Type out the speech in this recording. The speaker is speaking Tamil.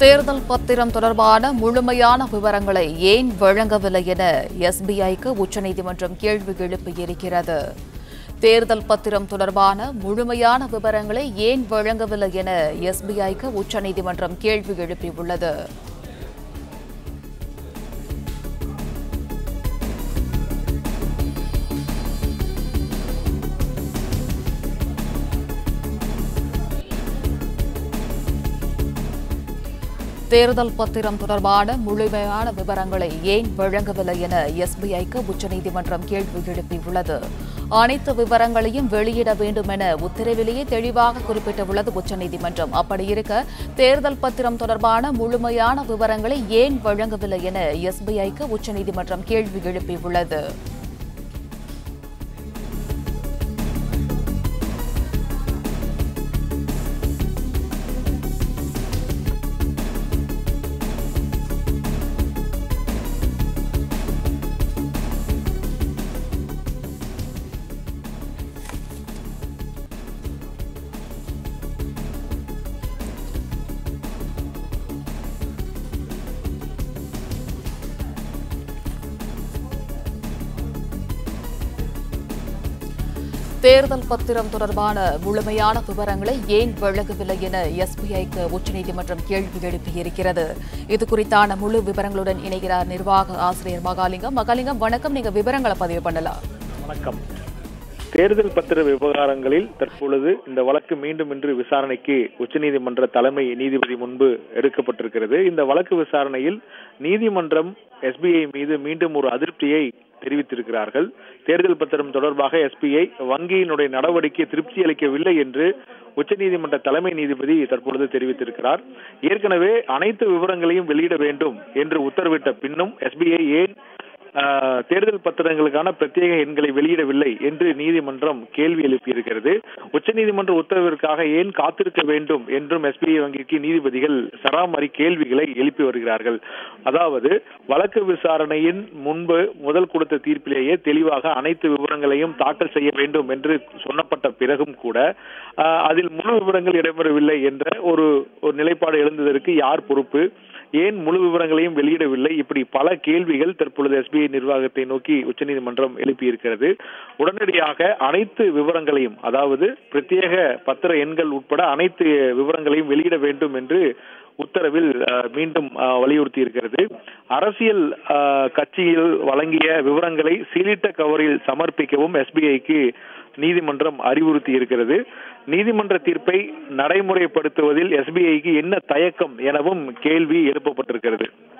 தேர்தல் பத்திரம் தொடர்பான முழுமையான விவரங்களை ஏன் வழங்கவில்லை என எஸ்பிஐக்கு உச்சநீதிமன்றம் கேள்வி எழுப்பியிருக்கிறது தேர்தல் பத்திரம் தொடர்பான முழுமையான விவரங்களை ஏன் வழங்கவில்லை என எஸ்பிஐக்கு உச்சநீதிமன்றம் கேள்வி எழுப்பியுள்ளது தேர்தல் பத்திரம் தொடர்பான முழுமையான விவரங்களை ஏன் வழங்கவில்லை என எஸ்பிஐக்கு உச்சநீதிமன்றம் கேள்வி எழுப்பியுள்ளது அனைத்து விவரங்களையும் வெளியிட வேண்டும் என உத்தரவிலேயே தெளிவாக குறிப்பிட்டுள்ளது உச்சநீதிமன்றம் அப்படி இருக்க தேர்தல் பத்திரம் தொடர்பான முழுமையான விவரங்களை ஏன் வழங்கவில்லை என எஸ்பிஐக்கு உச்சநீதிமன்றம் கேள்வி எழுப்பியுள்ளது தேர்தல் பத்திரம் தொடர்பான முழுமையான விவரங்களை ஏன் வழங்கவில்லை என எஸ்பிஐக்கு உச்சநீதிமன்றம் கேள்வி எழுப்பியிருக்கிறது இது குறித்தான முழு விவரங்களுடன் இணைகிறார் நிர்வாக ஆசிரியர் மகாலிங்கம் மகாலிங்கம் வணக்கம் நீங்க விவரங்களை பதிவு பண்ணலாம் வணக்கம் தேர்தல் பத்திர விவகாரங்களில் தற்பொழுது இந்த வழக்கு மீண்டும் இன்று விசாரணைக்கு உச்சநீதிமன்ற தலைமை நீதிபதி முன்பு எடுக்கப்பட்டிருக்கிறது இந்த வழக்கு விசாரணையில் நீதிமன்றம் எஸ்பிஐ மீது மீண்டும் ஒரு அதிருப்தியை தெரிவித்திருக்கிறார்கள் தேர்தல் பத்திரம் தொடர்பாக எஸ்பிஐ வங்கியினுடைய நடவடிக்கை திருப்தி அளிக்கவில்லை என்று உச்சநீதிமன்ற தலைமை நீதிபதி தற்பொழுது தெரிவித்திருக்கிறார் ஏற்கனவே அனைத்து விவரங்களையும் வெளியிட வேண்டும் என்று உத்தரவிட்ட பின்னும் எஸ்பிஐ ஏன் ஆஹ், தேர்தல் பத்திரங்களுக்கான பிரத்யேக எண்களை வெளியிடவில்லை என்று நீதிமன்றம் கேள்வி எழுப்பியிருக்கிறது உச்சநீதிமன்ற உத்தரவிற்காக ஏன் காத்திருக்க வேண்டும் என்றும் எஸ்பிஐ வங்கிக்கு நீதிபதிகள் சராமரி கேள்விகளை எழுப்பி வருகிறார்கள் அதாவது வழக்கு விசாரணையின் முன்பு முதல் கொடுத்த தீர்ப்பிலேயே தெளிவாக அனைத்து விவரங்களையும் தாக்கல் செய்ய வேண்டும் என்று சொன்னப்பட்ட பிறகும் கூட ஆஹ், அதில் முழு விவரங்கள் இடம்பெறவில்லை என்ற ஒரு ஒரு நிலைப்பாடு எழுந்ததற்கு யார் பொறுப்பு ஏன் முழு விவரங்களையும் வெளியிடவில்லை இப்படி பல கேள்விகள் தற்பொழுது எஸ்பிஐ நிர்வாகத்தை நோக்கி உச்சநீதிமன்றம் எழுப்பியிருக்கிறது உடனடியாக அனைத்து விவரங்களையும் அதாவது பிரத்யேக பத்திர எண்கள் உட்பட அனைத்து விவரங்களையும் வெளியிட வேண்டும் என்று உத்தரவில் அஹ், மீண்டும் அஹ், வலியுறுத்தி இருக்கிறது அரசியல் அஹ், கட்சியில் வழங்கிய விவரங்களை சீலிட்ட கவரில் சமர்ப்பிக்கவும் எஸ்பிஐக்கு நீதிமன்றம் அறிவுறுத்தி இருக்கிறது நீதிமன்ற தீர்ப்பை நடைமுறைப்படுத்துவதில் எஸ்பிஐக்கு என்ன தயக்கம் எனவும் கேள்வி எழுப்பப்பட்டிருக்கிறது